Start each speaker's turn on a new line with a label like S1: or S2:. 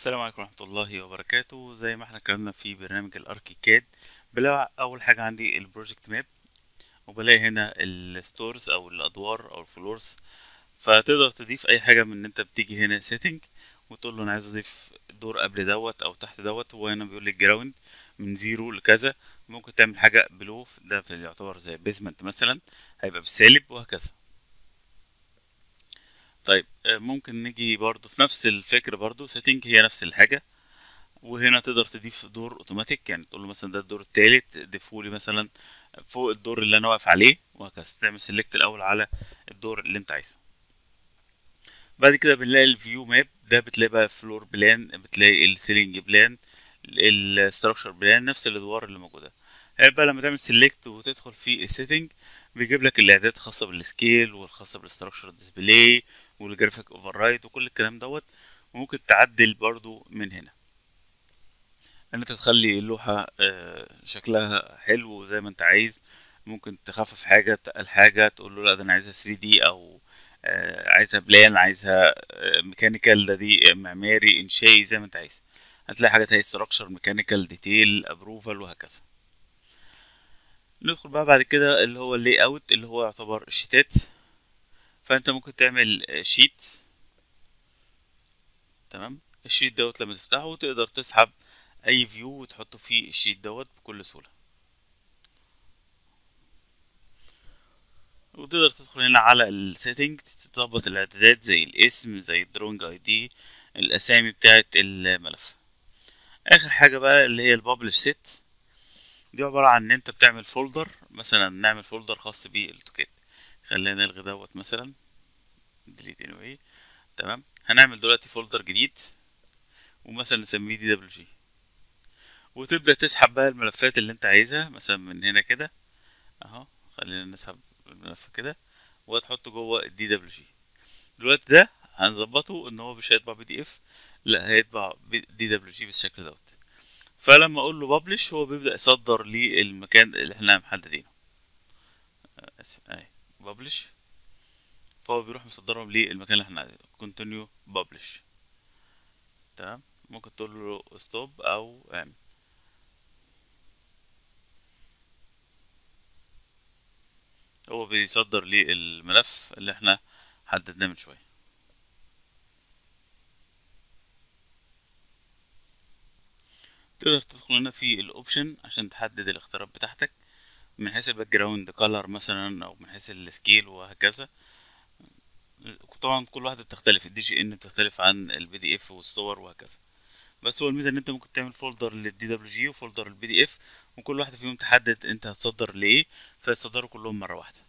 S1: السلام عليكم ورحمة الله وبركاته زي ما احنا اتكلمنا في برنامج الاركيكاد بلاقي اول حاجة عندي البروجكت ماب وبلاقي هنا الستورز او الادوار او الفلورز فتقدر تضيف اي حاجة من ان انت بتيجي هنا سيتنج وتقول له انا عايز اضيف دور قبل دوت او تحت دوت هو هنا بيقول لي الجراوند من زيرو لكذا ممكن تعمل حاجة بلو ده في يعتبر زي بيزمنت مثلا هيبقى بالسالب وهكذا طيب آه، ممكن نيجي برضو في نفس الفكرة برضو سيتنج هي نفس الحاجة وهنا تقدر تضيف دور اوتوماتيك يعني تقول له مثلا ده الدور التالت ضيفهولي مثلا فوق الدور اللي انا واقف عليه وهكذا تعمل سيلكت الاول على الدور اللي انت عايزه بعد كده بنلاقي الفيو ماب ده بتلاقي بقى فلور بلان بتلاقي السيلينج بلان الستراكشر بلان نفس الادوار اللي موجوده هنا بقى لما تعمل سيلكت وتدخل في السيتنج بيجيب لك الاعدادات الخاصه بالسكيل والخاصه بالستراكشر ديسبلاي والجرافيك اوفر رايت وكل الكلام دوت وممكن تعدل برضو من هنا ان انت تخلي اللوحة آه، شكلها حلو زي ما انت عايز ممكن تخفف حاجة تقل حاجة تقول له لا ده انا عايزها 3 دي او آه، عايزها بلان عايزها ميكانيكال ده دي معماري انشائي زي ما انت عايز هتلاقي حاجات هي ستراكشر ميكانيكال ديتيل ابروفال وهكذا ندخل بقى بعد كده اللي هو اللي اوت اللي هو يعتبر الشيتات فانت ممكن تعمل شيت تمام الشيت دوت لما تفتحه تقدر تسحب اي فيو وتحطه في الشيت دوت بكل سهولة وتقدر تدخل هنا على السيتنج تظبط الاعدادات زي الاسم زي الدرونج اي دي الاسامي بتاعت الملف اخر حاجة بقى اللي هي البابلش سيت دي عبارة عن ان انت بتعمل فولدر مثلا نعمل فولدر خاص بالاوتوكاد خلينا نلغي دوت مثلا ديليت anyway تمام هنعمل دلوقتي فولدر جديد ومثلا نسميه دي دبليو جي وتبدأ تسحب بقى الملفات اللي انت عايزها مثلا من هنا كده اهو خلينا نسحب الملف كده وتحطه جوه الدي دبليو جي دلوقتي ده هنظبطه ان هو مش هيطبع بي دي اف لا هيطبع دي دبليو جي بالشكل دوت فلما اقول له ببلش هو بيبدأ يصدر لي المكان اللي احنا محددينه آه، اسف اهي ببلش فهو بيروح مصدرهم للمكان اللي احنا عايزينه كونتينيو ببلش تمام ممكن تقول له ستوب او اعمل هو بيصدر لي الملف اللي احنا حددناه من شويه تقدر تدخل هنا في الاوبشن عشان تحدد الاختيارات بتاعتك من حيث الباك جراوند كولر مثلا او من حيث السكيل وهكذا طبعا كل واحده بتختلف الدي جي ان بتختلف عن البي دي اف والصور وهكذا بس هو الميزه ان انت ممكن تعمل فولدر للدي دبليو جي وفولدر للبي دي اف وكل واحده فيهم تحدد انت هتصدر لايه فيتصدروا كلهم مره واحده